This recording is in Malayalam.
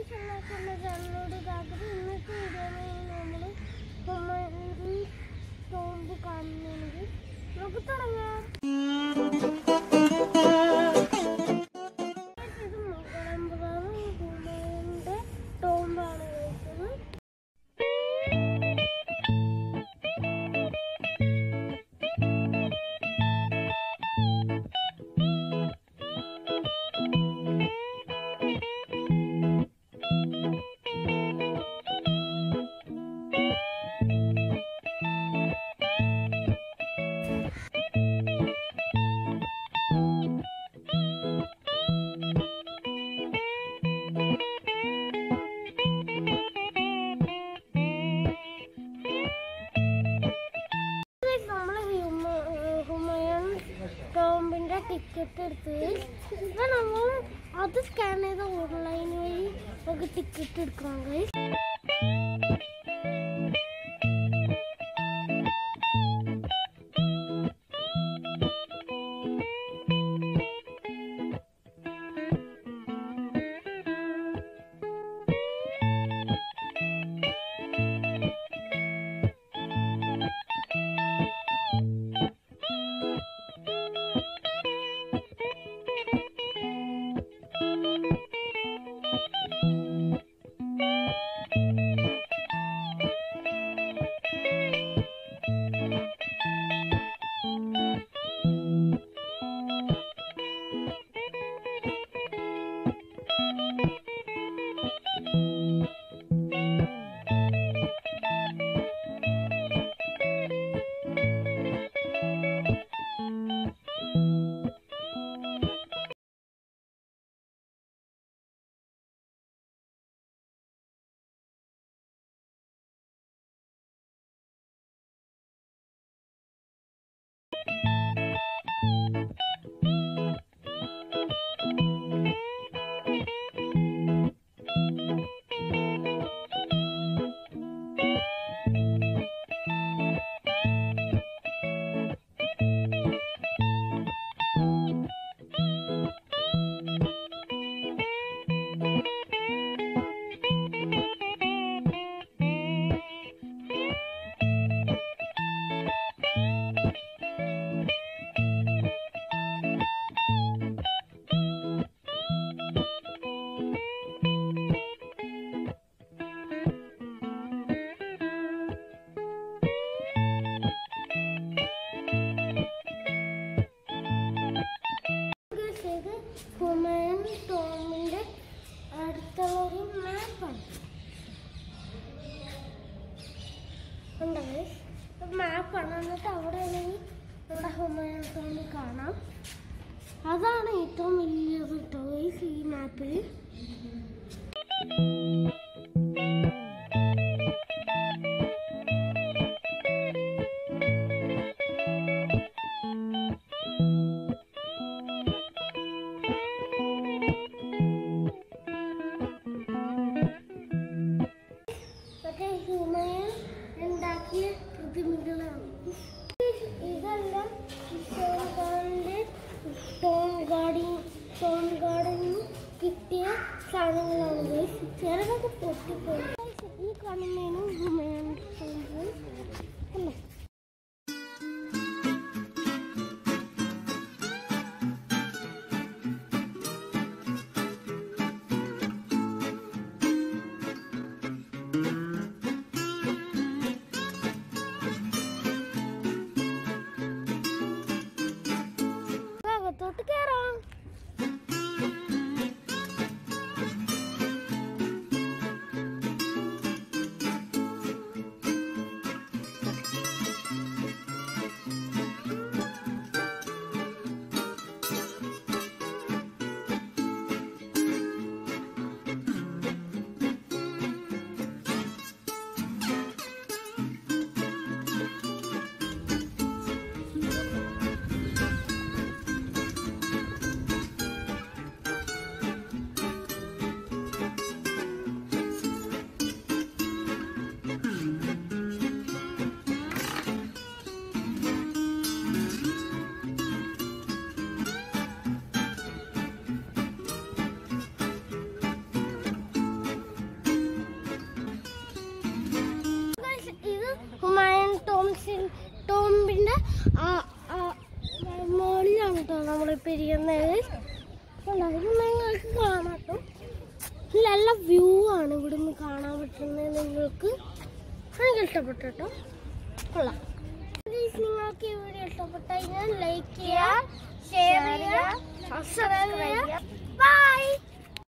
ചാനലോട് ഇതാക്കിട്ട് ഇന്നത്തെ വീഡിയോയിൽ നമ്മൾ ഹുമായൂൺ ടോംബ് കാണുന്നതെങ്കിൽ നമുക്ക് തുടങ്ങാം ഇത് മുകളമ്പുറം ഹുമായൂണിന്റെ ടോംബാണ് കഴിച്ചത് നമ്മള് ഹുമയൂൺ ടോംബിന്റെ ടിക്കറ്റ് എടുത്തത് ഇപ്പൊ നമ്മൾ അത് സ്കാൻ ചെയ്ത ഓൺലൈൻ വഴി നമുക്ക് ടിക്കറ്റ് എടുക്കാം guys. Guys, ഇത് ഹുമയൂൺ ടോമിന്റെ അടുത്തുള്ള ഒരു മാപ്പാണ് മാപ്പാണ് എന്നിട്ട് അവിടെ ആണെങ്കിൽ നമ്മുടെ ഹുമയൂൺ ടോമിൽ കാണാം അതാണ് ഏറ്റവും വലിയത് കേട്ടോ guys ഈ മാപ്പിൽ മറ്റേ ഹുമയൂൺ ഉണ്ടാക്കിയ പ്രതിമകളാണ് ഇതെല്ലാം കിഷോർ ഖാന്റെ ടോം ഗാർഡിൻ ടോം ഗാർഡനിൽ കിട്ടിയ സാധനങ്ങളാണ് guys. ചിലതൊക്കെ പൊട്ടിപ്പോയി Guys, ഈ കാണുന്നതാണ് ഹുമയൂൺ ടെമ്പിൾ അല്ലേ അകത്തോട്ട് കയറാം ആ ആ മോളിലാണ് കേട്ടോ നമ്മളിപ്പോൾ ഇരിക്കുന്നത് കണ്ടോ? ഇത് നിങ്ങൾക്ക് കാണാം കേട്ടോ നല്ല വ്യൂ ആണ് ഇവിടുന്ന് കാണാൻ പറ്റുന്നത് നിങ്ങൾക്ക് എനിക്ക് ഇഷ്ടപ്പെട്ടു കേട്ടോ കൊള്ളാം Please നിങ്ങൾക്ക് ഈ വീഡിയോ ഇഷ്ടപ്പെട്ടു കഴിഞ്ഞാൽ ലൈക്ക് ചെയ്യുക ഷെയർ ചെയ്യുക സബ്സ്ക്രൈബ് ചെയ്യുക ബൈ